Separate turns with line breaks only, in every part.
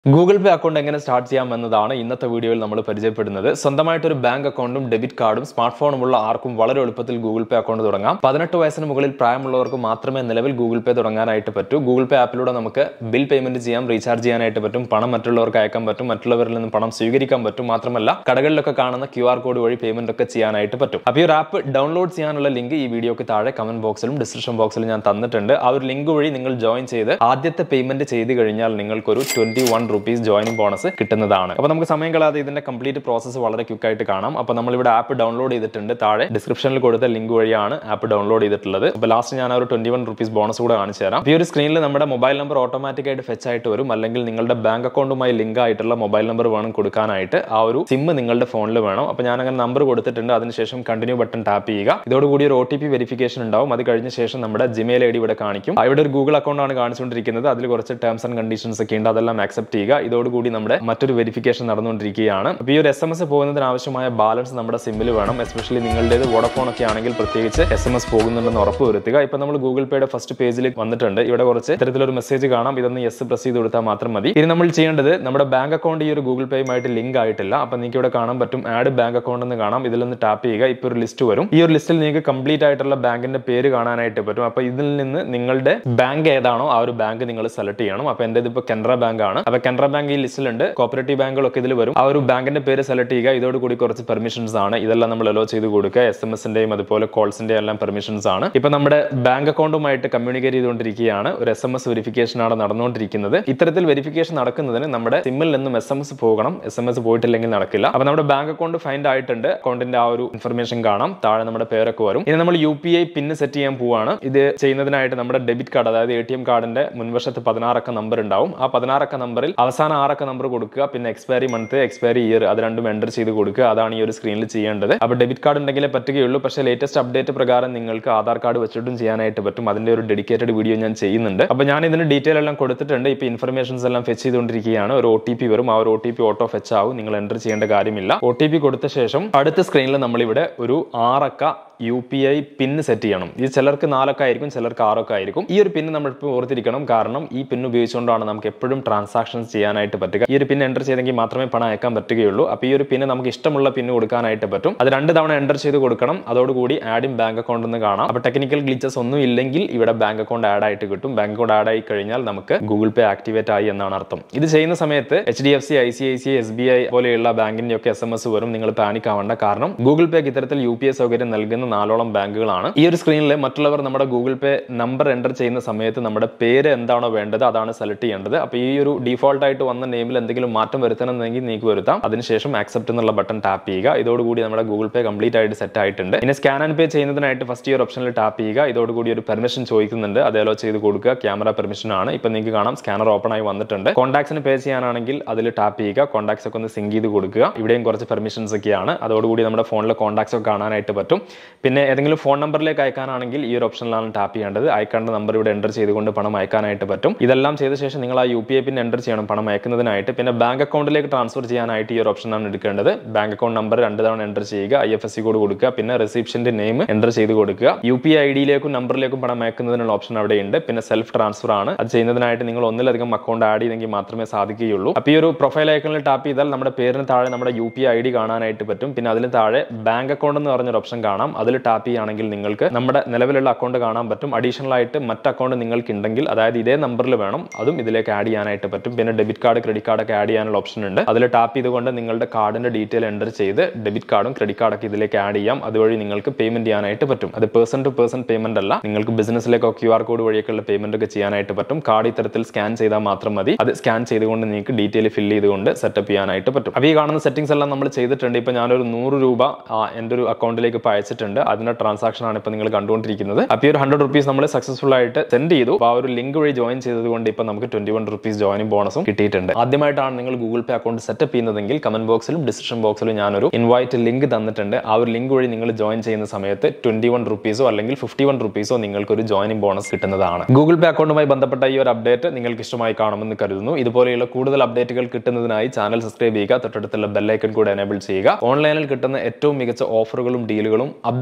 Google Pay account എങ്ങനെ start ചെയ്യാം എന്നതാണ് ഇന്നത്തെ വീഡിയോയിൽ നമ്മൾ പരിചയപ്പെടുന്നത് സ്വന്തമായിട്ട് ഒരു ബാങ്ക് അക്കൗണ്ടും ഡെബിറ്റ് കാർഡും സ്മാർട്ട് ഫോണുമുള്ള ആർക്കും വളരെ എളുപ്പത്തിൽ ഗൂഗിൾ പേ അക്കൗണ്ട് തുടങ്ങാം പതിനെട്ട് വയസ്സിന് മുകളിൽ പ്രായമുള്ളവർക്ക് മാത്രമേ നിലവിൽ ഗൂഗിൾ പേ തുടങ്ങാനായിട്ട് പറ്റൂ ഗൂഗിൾ പേ ആപ്പിലൂടെ നമുക്ക് ബിൽ പേയ്മെന്റ് ചെയ്യാം റീചാർജ് ചെയ്യാനായിട്ട് പറ്റും പണം മറ്റുള്ളവർക്ക് അയക്കാൻ പറ്റും മറ്റുള്ളവരിൽ നിന്ന് പണം സ്വീകരിക്കാൻ പറ്റും മാത്രമല്ല കടകളിലൊക്കെ കാണുന്ന ക്യു ആർ കോഡ് വഴി പേയ്മെന്റ് ഒക്കെ ചെയ്യാനായിട്ട് പറ്റും അപ്പോൾ ഈ ഒരു ആപ്പ് ഡൗൺലോഡ് ചെയ്യാനുള്ള ലിങ്ക് ഈ വീഡിയോക്ക് താഴെ കമന്റ് ബോക്സിലും ഡിസ്ക്രിപ്ഷൻ ബോക്സിലും ഞാൻ തന്നിട്ടുണ്ട് ആ ഒരു ലിങ്ക് വഴി നിങ്ങൾ ജോയിൻ ചെയ്ത് ആദ്യത്തെ പേയ്മെന്റ് ചെയ്ത് കഴിഞ്ഞാൽ നിങ്ങൾക്കൊരു twenty one rupees joining bonus കിട്ടുന്നതാണ് അപ്പോൾ നമുക്ക് സമയം കളയാതെ ഇതിന്റെ കംപ്ലീറ്റ് പ്രോസസ്സ് വളരെ ക്വിക്ക് ആയിട്ട് കാണാം അപ്പോൾ നമ്മൾ ഇവിടെ ആപ്പ് ഡൗൺലോഡ് ചെയ്തിട്ടുണ്ട് താഴെ ഡിസ്ക്രിപ്ഷനിൽ കൊടുത്ത ലിങ്ക് വഴിയാണ് ആപ്പ് ഡൗൺലോഡ് ചെയ്തിട്ടുള്ളത് അപ്പോൾ ലാസ്റ്റ് ഞാൻ ആ ഒരു ട്വന്റി വൺ റുപ്പീസ് ബോണസ് കൂടെ കാണിച്ചു തരാം ഈ ഒരു സ്ക്രീനിൽ നമ്മുടെ മൊബൈൽ നമ്പർ ഓട്ടോമാറ്റിക് ആയിട്ട് ഫെച്ച് ആയിട്ട് വരും അല്ലെങ്കിൽ നിങ്ങളുടെ ബാങ്ക് അക്കൗണ്ടുമായി ലിങ്ക് ആയിട്ടുള്ള മൊബൈൽ നമ്പർ വേണം കൊടുക്കാനായിട്ട് ആ ഒരു സിം നിങ്ങളുടെ ഫോണിൽ വേണം അപ്പോൾ ഞാൻ അങ്ങനെ നമ്പർ കൊടുത്തിട്ടുണ്ട് അതിനുശേഷം കണ്ടിന്യൂ ബട്ടൺ ടാപ്പ് ചെയ്യുക ഇതോടുകൂടി ഒരു ഒ ടി പി വെരിഫിക്കേഷൻ ഉണ്ടാവും അത് കഴിഞ്ഞ ശേഷം നമ്മുടെ ജിമെയിൽ ഐ ഡി ഇവിടെ കാണിക്കും ആ, ഇവിടെ ഒരു ഗൂഗിൾ അക്കൗണ്ട് ആണ് കാണിച്ചുകൊണ്ടിരിക്കുന്നത് അതിൽ കുറച്ച് ടേംസ് ആൻഡ് കണ്ടീഷൻസ് ഒക്കെ ഉണ്ട് അതെല്ലാം ആക്സെപ്റ്റ് ചെയ്യുക ഇതോടുകൂടി നമ്മുടെ മറ്റൊരു വെരിഫിക്കേഷൻ നടന്നുകൊണ്ടിരിക്കുകയാണ് അപ്പോൾ ഈ ഒരു എസ് എം എസ് പോകുന്നതിന് ആവശ്യമായ ബാലൻസ് നമ്മുടെ സിമ്മിൽ വേണം എസ്പെഷ്യലി നിങ്ങളുടേത് വോഡഫോൺ ഒക്കെ ആണെങ്കിൽ പ്രത്യേകിച്ച് എസ് എം എസ് പോകുന്നുണ്ടെന്ന് ഉറപ്പ് വരുത്തുക ഇപ്പൊ നമ്മൾ ഗൂഗിൾ പേയുടെ ഫസ്റ്റ് പേജിൽ വന്നിട്ടുണ്ട് ഇവിടെ കുറച്ച് ഇത്തരത്തിലൊരു മെസ്സേജ് കാണാം ഇതൊന്ന് യെസ് പ്രസ് ചെയ്ത് കൊടുത്താൽ മാത്രം മതി ഇനി നമ്മൾ ചെയ്യേണ്ടത് നമ്മുടെ ബാങ്ക് അക്കൗണ്ട് ഈ ഒരു ഗൂഗിൾ പേയുമായിട്ട് ലിങ്ക് ആയിട്ടില്ല അപ്പൊ നിങ്ങൾക്ക് ഇവിടെ കാണാൻ പറ്റും ആഡ് ബാങ്ക് അക്കൗണ്ട് എന്ന് കാണാം ഇതിലൊന്ന് ടാപ്പ് ചെയ്യുക ഇപ്പൊ ഒരു ലിസ്റ്റ് വരും ഈ ഒരു ലിസ്റ്റിൽ നിങ്ങൾക്ക് കംപ്ലീറ്റ് ആയിട്ടുള്ള ബാങ്കിന്റെ പേര് കാണാനായിട്ട് പറ്റും അപ്പൊ ഇതിൽ നിന്ന് നിങ്ങളുടെ ബാങ്ക് ഏതാണോ ആ ഒരു ബാങ്ക് നിങ്ങൾ സെലക്ട് ചെയ്യണം അപ്പൊ എന്റെ ഇപ്പോൾ കനറ ബാങ്ക് ആണ് അപ്പൊ കനറ ബാങ്ക് ഈ ലിസ്റ്റിലുണ്ട് കോപ്പറേറ്റീവ് ബാങ്കുകളൊക്കെ ഇതിൽ വരും ആ ഒരു ബാങ്കിന്റെ പേര് സെലക്ട് ചെയ്യുക ഇതോടുകൂടി കുറച്ച് പെർമിഷൻസ് ആണ് ഇതെല്ലാം നമ്മൾ അലോ ചെയ്ത് കൊടുക്കുക എസ് എം എസിന്റെയും അതുപോലെ കോൾസിന്റെയും എല്ലാം പെർമിഷൻസ് ആണ് ഇപ്പൊ നമ്മുടെ ബാങ്ക് അക്കൗണ്ടുമായിട്ട് കമ്മ്യൂണിക്കേറ്റ് ചെയ്തുകൊണ്ടിരിക്കുകയാണ് ഒരു എസ് എം എസ് വെരിഫിക്കേഷൻ ആണ് നടന്നുകൊണ്ടിരിക്കുന്നത് ഇത്തരത്തിൽ വെരിഫിക്കേഷൻ നടക്കുന്നതിന് നമ്മുടെ സിമ്മിൽ നിന്നും എസ് എം എസ് പോകണം എസ് എം എസ് പോയിട്ടില്ലെങ്കിൽ നടക്കില്ല അപ്പൊ നമ്മുടെ ബാങ്ക് അക്കൗണ്ട് ഫൈൻഡ് ആയിട്ടുണ്ട് അക്കൗണ്ടിന്റെ ആ ഒരു ഇൻഫർമേഷൻ കാണാം താഴെ നമ്മുടെ പേരൊക്കെ വരും ഇനി നമ്മൾ U P I pin set ചെയ്യാൻ പോവാണ് ഇത് ചെയ്യുന്നതിനായിട്ട് നമ്മുടെ ഡെബിറ്റ് കാർഡ് അതായത് എ ടി എം കാർഡിന്റെ മുൻവശത്ത് പതിനാറക്ക നമ്പർ ഉണ്ടാവും ആ പതിനാറക്ക നമ്പറിൽ അവസാന ആറക്ക നമ്പർ കൊടുക്കുക പിന്നെ എക്സ്പയറി മന്ത് എക്സ്പയറി ഇയർ അത് രണ്ടും എൻ്റർ ചെയ്ത് കൊടുക്കുക അതാണ് ഈ ഒരു സ്ക്രീനിൽ ചെയ്യേണ്ടത് അപ്പോൾ ഡെബിറ്റ് കാർഡ് ഉണ്ടെങ്കിലേ പറ്റുകയുള്ളൂ പക്ഷേ ലേറ്റസ്റ്റ് അപ്ഡേറ്റ് പ്രകാരം നിങ്ങൾക്ക് ആധാർ കാർഡ് വെച്ചിട്ടും ചെയ്യാനായിട്ട് പറ്റും അതിന്റെ ഒരു ഡെഡിക്കേറ്റഡ് വീഡിയോ ഞാൻ ചെയ്യുന്നുണ്ട് അപ്പോൾ ഞാൻ ഇതിന് ഡീറ്റെയിൽ എല്ലാം കൊടുത്തിട്ടുണ്ട് ഇപ്പോൾ ഇൻഫർമേഷൻസ് എല്ലാം ഫെച്ച് ചെയ്തുകൊണ്ടിരിക്കുകയാണ് ഒരു ഒ ടി പി വരും ആ ഒരു O T P auto fetch ആവും നിങ്ങൾ എൻ്റർ ചെയ്യേണ്ട കാര്യമില്ല ഒ ടി പി കൊടുത്ത ശേഷം അടുത്ത സ്ക്രീനിൽ നമ്മളിവിടെ ഒരു ആറക്ക U P I pin set ചെയ്യണം ഇത് ചിലർക്ക് നാലൊക്കെ ആയിരിക്കും ചിലർക്ക് ആറൊക്കെ ആയിരിക്കും ഈ ഒരു പിന്ന് നമ്മൾ ഇപ്പോൾ ഓർത്തിരിക്കണം കാരണം ഈ പിന്ന് ഉപയോഗിച്ചുകൊണ്ടാണ് നമുക്ക് എപ്പോഴും ട്രാൻസാക്ഷൻസ് ചെയ്യാനായിട്ട് പറ്റുക ഈ ഒരു പിൻ എൻ്റർ ചെയ്തെങ്കിൽ മാത്രമേ പണം അയക്കാൻ പറ്റുകയുള്ളൂ അപ്പോൾ ഈ ഒരു പിന്ന് നമുക്ക് ഇഷ്ടമുള്ള പിന്ന് കൊടുക്കാനായിട്ട് പറ്റും അത് രണ്ട് തവണ എൻ്റർ ചെയ്ത് കൊടുക്കണം അതോടുകൂടി ആഡും ബാങ്ക് അക്കൗണ്ട് എന്ന് കാണാം അപ്പോൾ ടെക്നിക്കൽ ഗ്ലിച്ചസ് ഒന്നും ഇല്ലെങ്കിൽ ഇവിടെ ബാങ്ക് അക്കൗണ്ട് ആഡ് ആയിട്ട് കിട്ടും ബാങ്ക് അക്കൗണ്ട് ആഡ് ആയി കഴിഞ്ഞാൽ നമുക്ക് ഗൂഗിൾ പേ ആക്ടിവേറ്റ് ആയി എന്നാണ് അർത്ഥം ഇത് ചെയ്യുന്ന സമയത്ത് H D F C I C I C S B I പോലെയുള്ള ബാങ്കിന്റെ ഒക്കെ എസ് എം എസ് വരും നിങ്ങൾ പാനിക് ആവേണ്ട കാരണം ഗൂഗിൾ പേക്ക് ഇത്തരത്തിൽ യു പി ഐ സൗകര്യം നൽകുന്ന നാലോളം ബാങ്കുകളാണ് ഈ ഒരു സ്ക്രീനിൽ മറ്റുള്ളവർ നമ്മുടെ ഗൂഗിൾ പേ നമ്പർ എൻ്റർ ചെയ്യുന്ന സമയത്ത് നമ്മുടെ പേര് എന്താണോ വേണ്ടത് അതാണ് സെലക്ട് ചെയ്യേണ്ടത് അപ്പോൾ ഈ ഒരു ഡീഫോൾട്ട് ആയിട്ട് വന്ന നെയിമിൽ എന്തെങ്കിലും മാറ്റം വരുത്തണമെന്നെങ്കിൽ നീക്ക് വരുത്താം അതിനുശേഷം ആക്സെപ്റ്റ് എന്നുള്ള ബട്ടൺ ടാപ്പ് ചെയ്യുക ഇതോടുകൂടി നമ്മുടെ ഗൂഗിൾ പേ കംപ്ലീറ്റ് ആയിട്ട് സെറ്റ് ആയിട്ടുണ്ട് ഇനി സ്കാൻ ആൻഡ് പേ ചെയ്യുന്നതിനായിട്ട് ഫസ്റ്റ് ഈ ഒരു ഓപ്ഷനിൽ ടാപ്പ് ചെയ്യുക ഇതോടുകൂടി ഒരു പെർമിഷൻ ചോദിക്കുന്നുണ്ട് അത് അലോ ചെയ്ത് കൊടുക്കുക ക്യാമറ പെർമിഷൻ ആണ് ഇപ്പൊ നിങ്ങൾക്ക് കാണാം സ്കാനർ ഓപ്പൺ ആയി വന്നിട്ടുണ്ട് കോൺടാക്ട്സിന് പേ ചെയ്യാനാണെങ്കിൽ അതിൽ ടാപ്പ് ചെയ്യുക കോൺടാക്ട്സ് ഒക്കെ ഒന്ന് സിങ്ക് ചെയ്ത് കൊടുക്കുക ഇവിടെയും കുറച്ച് പെർമിഷൻസ് ഒക്കെയാണ് അതോടുകൂടി നമ്മുടെ ഫോണിലെ കോൺടാക്ട്സ് ഒക്കെ കാണാനായിട്ട് പറ്റും പിന്നെ ഏതെങ്കിലും ഫോൺ നമ്പറിലേക്ക് അയക്കാനാണെങ്കിൽ ഈ ഒരു ഓപ്ഷനിലാണ് ടാപ്പ് ചെയ്യേണ്ടത് അയക്കേണ്ട നമ്പർ ഇവിടെ എൻ്റർ ചെയ്തുകൊണ്ട് പണം അയക്കാനായിട്ട് പറ്റും ഇതെല്ലാം ചെയ്ത ശേഷം നിങ്ങൾ ആ U P I pin enter ചെയ്യണം പണം അയക്കുന്നതിനായിട്ട് പിന്നെ ബാങ്ക് അക്കൗണ്ടിലേക്ക് ട്രാൻസ്ഫർ ചെയ്യാനായിട്ട് ഈ ഒരു ഓപ്ഷനാണ് എടുക്കേണ്ടത് ബാങ്ക് അക്കൗണ്ട് നമ്പർ രണ്ട് തവണ എൻ്റർ ചെയ്യുക I F S C code കൊടുക്കുക പിന്നെ റിസീപ്ഷന്റെ നെയിം എൻ്റർ ചെയ്ത് കൊടുക്കുക യു പി ഐ ഡിയിലേക്കും നമ്പറിലേക്കും പണം അയക്കുന്നതിനുള്ള ഓപ്ഷൻ അവിടെ ഉണ്ട് പിന്നെ സെൽഫ് ട്രാൻസ്ഫർ ആണ് അത് ചെയ്യുന്നതിനായിട്ട് നിങ്ങൾ ഒന്നിലധികം അക്കൗണ്ട് ആഡ് ചെയ്തെങ്കിൽ മാത്രമേ സാധിക്കുകയുള്ളൂ അപ്പോൾ ഈ ഒരു പ്രൊഫൈൽ ഐക്കണിൽ ടാപ്പ് ചെയ്താൽ നമ്മുടെ പേരിന് താഴെ നമ്മുടെ യു പി ഐ ഡി കാണാനായിട്ട് പറ്റും പിന്നെ അതിന് താഴെ ബാങ്ക് അക്കൗണ്ട് എന്ന് പറഞ്ഞൊരു ഓപ്ഷൻ കാണാം അതിൽ ടാപ്പ് ചെയ്യുകയാണെങ്കിൽ നിങ്ങൾക്ക് നമ്മുടെ നിലവിലുള്ള അക്കൗണ്ട് കാണാൻ പറ്റും അഡീഷണൽ ആയിട്ട് മറ്റ് അക്കൗണ്ട് നിങ്ങൾക്ക് ഉണ്ടെങ്കിൽ അതായത് ഇതേ നമ്പറിൽ വേണം അതും ഇതിലേക്ക് ആഡ് ചെയ്യാനായിട്ട് പറ്റും പിന്നെ ഡെബിറ്റ് കാർഡ് ക്രെഡിറ്റ് കാർഡ് ഒക്കെ ആഡ് ചെയ്യാനുള്ള ഓപ്ഷൻ ഉണ്ട് അതിൽ ടാപ്പ് ചെയ്തുകൊണ്ട് നിങ്ങളുടെ കാർഡിന്റെ ഡീറ്റെയിൽ എൻ്റർ ചെയ്ത് ഡെബിറ്റ് കാർഡും ക്രെഡിറ്റ് കാർഡൊക്കെ ഇതിലേക്ക് ആഡ് ചെയ്യാം അതുവഴി നിങ്ങൾക്ക് പേയ്മെന്റ് ചെയ്യാനായിട്ട് പറ്റും അത് പേഴ്സൺ ടു പേഴ്സൺ പേയ്മെന്റ് അല്ല നിങ്ങൾക്ക് ബിസിനസ്സിലേക്കോ ക്യു ആർ കോഡ് വഴിയൊക്കെയുള്ള പേയ്മെന്റ് ഒക്കെ ചെയ്യാനായിട്ട് പറ്റും കാർഡ് ഇത്തരത്തിൽ സ്കാൻ ചെയ്താൽ മാത്രം മതി അത് സ്കാൻ ചെയ്തുകൊണ്ട് നിങ്ങൾക്ക് ഡീറ്റെയിൽ ഫില്ല് ചെയ്തുകൊണ്ട് സെറ്റപ്പ് ചെയ്യാനായിട്ട് പറ്റും അപ്പോൾ ഈ കാണുന്ന സെറ്റിംഗ്സ് എല്ലാം നമ്മൾ ചെയ്തിട്ടുണ്ട് ഇപ്പോൾ ഞാനൊരു നൂറ് രൂപ ആ, എൻ്റെ ഒരു അക്കൗണ്ടിലേക്ക് ഇപ്പോൾ അയച്ചിട്ടുണ്ട് അതിന്റെ ട്രാൻസാക്ഷൻ ആണ് ഇപ്പോൾ നിങ്ങൾ കണ്ടുകൊണ്ടിരിക്കുന്നത് അപ്പോൾ ഈ ഒരു ഹൺഡ്രഡ് റുപ്പീസ് നമ്മൾ സക്സസ്ഫുൾ ആയിട്ട് സെൻഡ് ചെയ്തു അപ്പോൾ ആ ഒരു ലിങ്ക് വഴി ജോയിൻ ചെയ്തതുകൊണ്ട് ഇപ്പോൾ നമുക്ക് ട്വന്റി വൺ റുപ്പീസ് ജോയിനിങ് ബോണസും കിട്ടിയിട്ടുണ്ട് ആദ്യമായിട്ടാണ് നിങ്ങൾ ഗൂഗിൾ പേ അക്കൗണ്ട് സെറ്റപ്പ് ചെയ്യുന്നതെങ്കിൽ കമന്റ് ബോക്സിലും ഡിസ്ക്രിപ്ഷൻ ബോക്സിലും ഞാനൊരു ഇൻവൈറ്റ് ലിങ്ക് തന്നിട്ടുണ്ട് ആ ഒരു ലിങ്ക് വഴി നിങ്ങൾ ജോയിൻ ചെയ്യുന്ന സമയത്ത് ട്വന്റി വൺ റുപ്പീസോ അല്ലെങ്കിൽ ഫിഫ്റ്റി വൺ റുപ്പീസോ നിങ്ങൾക്ക് ഒരു ജോയിനിങ് ബോണസ് കിട്ടുന്നതാണ് ഗൂഗിൾ പേ അക്കൗണ്ടുമായി ബന്ധപ്പെട്ട ഈ ഒരു അപ്ഡേറ്റ് നിങ്ങൾക്ക് ഇഷ്ടമായി കാണുമെന്ന് കരുതുന്നു ഇതുപോലെയുള്ള കൂടുതൽ അപ്ഡേറ്റുകൾ കിട്ടുന്നതിനായി ചാനൽ സബ്സ്ക്രൈബ് ചെയ്യുക തൊട്ടടുത്തുള്ള ബെല്ലൈക്കൺ കൂടെ എനേബിൾ ചെയ്യുക ഓൺലൈനിൽ കിട്ടുന്ന ഏറ്റവും മികച്ച ഓഫറുകളും ഡീലുകളും അബ്ദുൾ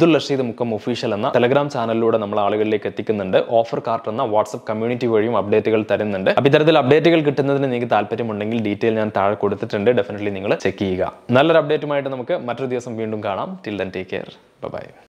അബ്ദുൾ റഷീദ് മുക്കം ഒഫീഷ്യൽ എന്ന ടെലഗ്രാം ചാനലിലൂടെ നമ്മൾ ആളുകളിലേക്ക് എത്തിക്കുന്നുണ്ട് ഓഫർ കാർട്ട് എന്ന വാട്സ്ആപ്പ് കമ്മ്യൂണിറ്റി വഴിയും അപ്ഡേറ്റുകൾ തരുന്നുണ്ട് അപ്പോൾ ഇത്തരത്തിൽ അപ്ഡേറ്റുകൾ കിട്ടുന്നതിന് നിങ്ങൾക്ക് താല്പര്യമുണ്ടെങ്കിൽ ഡീറ്റെയിൽ ഞാൻ താഴെ കൊടുത്തിട്ടുണ്ട് ഡെഫിനറ്റ്ലി നിങ്ങൾ ചെക്ക് ചെയ്യുക നല്ലൊരു അപ്ഡേറ്റുമായിട്ട് നമുക്ക് മറ്റൊരു ദിവസം വീണ്ടും കാണാം till then take care by